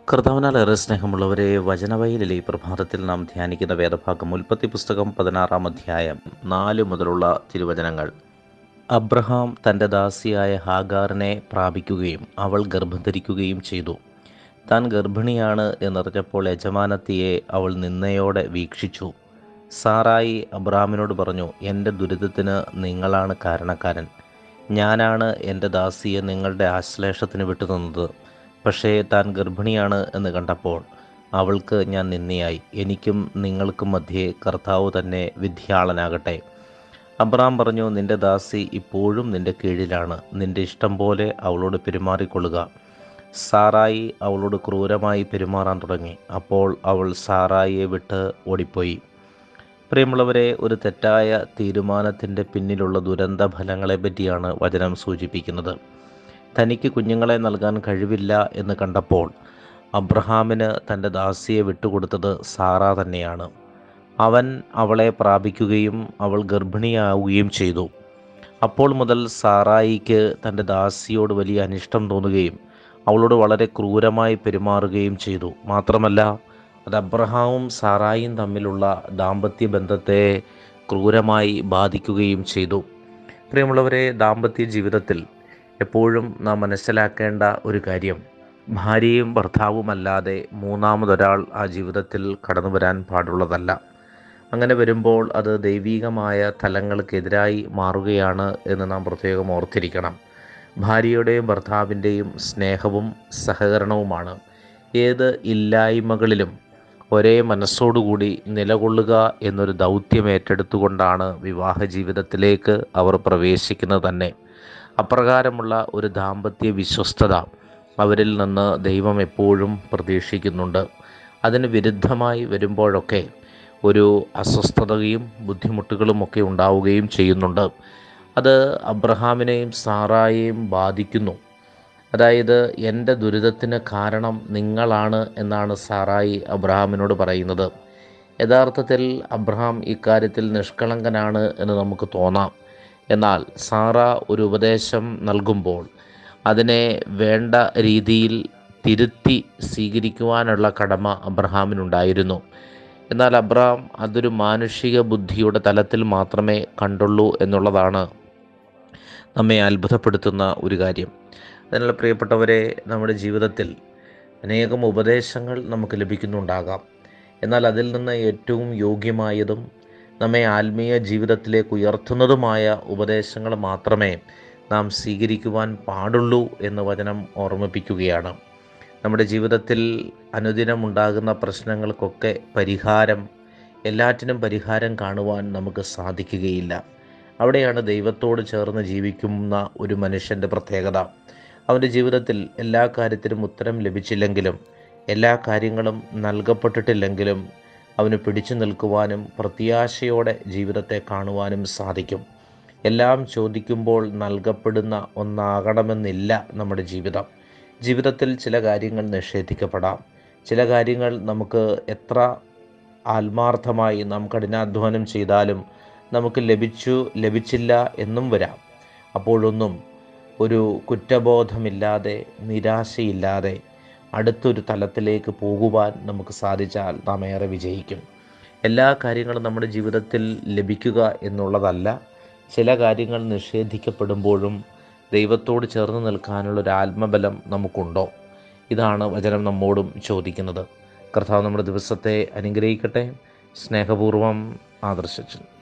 കർത്താവിനാലേറെ സ്നേഹമുള്ളവരെ വചനവയലിലെ ഈ പ്രഭാതത്തിൽ നാം ധ്യാനിക്കുന്ന വേദഭാഗം ഉൽപ്പത്തി പുസ്തകം പതിനാറാം അധ്യായം നാല് മുതലുള്ള തിരുവചനങ്ങൾ അബ്രഹാം തൻ്റെ ദാസിയായ ഹാഗാറിനെ പ്രാപിക്കുകയും അവൾ ഗർഭം ധരിക്കുകയും ചെയ്തു താൻ ഗർഭിണിയാണ് എന്നറിഞ്ഞപ്പോൾ യജമാനത്തിയെ അവൾ നിന്നയോടെ വീക്ഷിച്ചു സാറായി അബ്രഹാമിനോട് പറഞ്ഞു എൻ്റെ ദുരിതത്തിന് നിങ്ങളാണ് കാരണക്കാരൻ ഞാനാണ് എൻ്റെ ദാസിയെ നിങ്ങളുടെ ആശ്ലേഷത്തിന് വിട്ടുതന്നത് പക്ഷേ താൻ ഗർഭിണിയാണ് എന്ന് കണ്ടപ്പോൾ അവൾക്ക് ഞാൻ നിന്നയായി എനിക്കും നിങ്ങൾക്കും മധ്യേ കർത്താവ് തന്നെ വിദ്യാളനാകട്ടെ അബ്രാം പറഞ്ഞു നിന്റെ ദാസി ഇപ്പോഴും നിന്റെ കീഴിലാണ് നിന്റെ ഇഷ്ടം പോലെ അവളോട് പെരുമാറിക്കൊള്ളുക സാറായി അവളോട് ക്രൂരമായി പെരുമാറാൻ തുടങ്ങി അപ്പോൾ അവൾ സാറായിയെ വിട്ട് ഓടിപ്പോയി പ്രിയമുള്ളവരെ ഒരു തെറ്റായ തീരുമാനത്തിൻ്റെ പിന്നിലുള്ള ദുരന്ത ഫലങ്ങളെ പറ്റിയാണ് വചനം സൂചിപ്പിക്കുന്നത് തനിക്ക് കുഞ്ഞുങ്ങളെ നൽകാൻ കഴിവില്ല എന്ന് കണ്ടപ്പോൾ അബ്രഹാമിന് തൻ്റെ ദാസിയെ വിട്ടുകൊടുത്തത് സാറ തന്നെയാണ് അവൻ അവളെ പ്രാപിക്കുകയും അവൾ ഗർഭിണിയാവുകയും ചെയ്തു അപ്പോൾ മുതൽ സാറായിക്ക് തൻ്റെ ദാസിയോട് വലിയ അനിഷ്ടം തോന്നുകയും അവളോട് വളരെ ക്രൂരമായി പെരുമാറുകയും ചെയ്തു മാത്രമല്ല അത് അബ്രഹാമും സാറായും തമ്മിലുള്ള ദാമ്പത്യ ബന്ധത്തെ ക്രൂരമായി ബാധിക്കുകയും ചെയ്തു പ്രിയമുള്ളവരെ ദാമ്പത്യ ജീവിതത്തിൽ എപ്പോഴും നാം മനസ്സിലാക്കേണ്ട ഒരു കാര്യം ഭാര്യയും ഭർത്താവുമല്ലാതെ മൂന്നാമതൊരാൾ ആ ജീവിതത്തിൽ കടന്നു വരാൻ പാടുള്ളതല്ല അങ്ങനെ വരുമ്പോൾ അത് ദൈവീകമായ തലങ്ങൾക്കെതിരായി മാറുകയാണ് എന്ന് നാം പ്രത്യേകം ഓർത്തിരിക്കണം ഭാര്യയുടെയും ഭർത്താവിൻ്റെയും സ്നേഹവും സഹകരണവുമാണ് ഏത് ഇല്ലായ്മകളിലും ഒരേ മനസ്സോടുകൂടി നിലകൊള്ളുക എന്നൊരു ദൗത്യം ഏറ്റെടുത്തുകൊണ്ടാണ് വിവാഹ ജീവിതത്തിലേക്ക് അവർ പ്രവേശിക്കുന്നത് തന്നെ അപ്രകാരമുള്ള ഒരു ദാമ്പത്യ വിശ്വസ്തത അവരിൽ നിന്ന് ദൈവം എപ്പോഴും പ്രതീക്ഷിക്കുന്നുണ്ട് അതിന് വിരുദ്ധമായി വരുമ്പോഴൊക്കെ ഒരു അസ്വസ്ഥതയും ബുദ്ധിമുട്ടുകളും ഒക്കെ ഉണ്ടാവുകയും ചെയ്യുന്നുണ്ട് അത് അബ്രഹാമിനെയും സാറായെയും ബാധിക്കുന്നു അതായത് എൻ്റെ ദുരിതത്തിന് കാരണം നിങ്ങളാണ് എന്നാണ് സാറായി അബ്രഹാമിനോട് പറയുന്നത് യഥാർത്ഥത്തിൽ അബ്രഹാം ഇക്കാര്യത്തിൽ നിഷ്കളങ്കനാണ് എന്ന് നമുക്ക് തോന്നാം എന്നാൽ സാറ ഒരു ഉപദേശം നൽകുമ്പോൾ അതിനെ വേണ്ട രീതിയിൽ തിരുത്തി സ്വീകരിക്കുവാനുള്ള കടമ അബ്രഹാമിനുണ്ടായിരുന്നു എന്നാൽ അബ്രഹാം അതൊരു മാനുഷിക ബുദ്ധിയുടെ തലത്തിൽ മാത്രമേ കണ്ടുള്ളൂ എന്നുള്ളതാണ് നമ്മെ അത്ഭുതപ്പെടുത്തുന്ന ഒരു കാര്യം അതിനാൽ പ്രിയപ്പെട്ടവരെ നമ്മുടെ ജീവിതത്തിൽ അനേകം ഉപദേശങ്ങൾ നമുക്ക് ലഭിക്കുന്നുണ്ടാകാം എന്നാൽ അതിൽ നിന്ന് ഏറ്റവും യോഗ്യമായതും നമ്മെ ആത്മീയ ജീവിതത്തിലേക്ക് ഉയർത്തുന്നതുമായ ഉപദേശങ്ങൾ മാത്രമേ നാം സ്വീകരിക്കുവാൻ പാടുള്ളൂ എന്ന് വചനം ഓർമ്മിപ്പിക്കുകയാണ് നമ്മുടെ ജീവിതത്തിൽ അനുദിനം ഉണ്ടാകുന്ന പ്രശ്നങ്ങൾക്കൊക്കെ പരിഹാരം എല്ലാറ്റിനും പരിഹാരം കാണുവാൻ നമുക്ക് സാധിക്കുകയില്ല അവിടെയാണ് ദൈവത്തോട് ചേർന്ന് ജീവിക്കുന്ന ഒരു മനുഷ്യൻ്റെ പ്രത്യേകത അവൻ്റെ ജീവിതത്തിൽ എല്ലാ കാര്യത്തിനും ഉത്തരം ലഭിച്ചില്ലെങ്കിലും എല്ലാ കാര്യങ്ങളും നൽകപ്പെട്ടിട്ടില്ലെങ്കിലും അവന് പിടിച്ചു നിൽക്കുവാനും പ്രത്യാശയോടെ ജീവിതത്തെ കാണുവാനും സാധിക്കും എല്ലാം ചോദിക്കുമ്പോൾ നൽകപ്പെടുന്ന ഒന്നാകണമെന്നില്ല നമ്മുടെ ജീവിതം ജീവിതത്തിൽ ചില കാര്യങ്ങൾ നിഷേധിക്കപ്പെടാം ചില കാര്യങ്ങൾ നമുക്ക് എത്ര ആത്മാർത്ഥമായി നാം കഠിനാധ്വാനം ചെയ്താലും നമുക്ക് ലഭിച്ചു ലഭിച്ചില്ല എന്നും വരാം അപ്പോഴൊന്നും ഒരു കുറ്റബോധമില്ലാതെ നിരാശയില്ലാതെ അടുത്തൊരു തലത്തിലേക്ക് പോകുവാൻ നമുക്ക് സാധിച്ചാൽ നാം ഏറെ വിജയിക്കും എല്ലാ കാര്യങ്ങളും നമ്മുടെ ജീവിതത്തിൽ ലഭിക്കുക എന്നുള്ളതല്ല ചില കാര്യങ്ങൾ നിഷേധിക്കപ്പെടുമ്പോഴും ദൈവത്തോട് ചേർന്ന് നിൽക്കാനുള്ള ഒരു ആത്മബലം നമുക്കുണ്ടോ ഇതാണ് വചനം നമ്മോടും ചോദിക്കുന്നത് കർത്താവ് നമ്മുടെ ദിവസത്തെ അനുഗ്രഹിക്കട്ടെ സ്നേഹപൂർവം ആദർശിച്ചു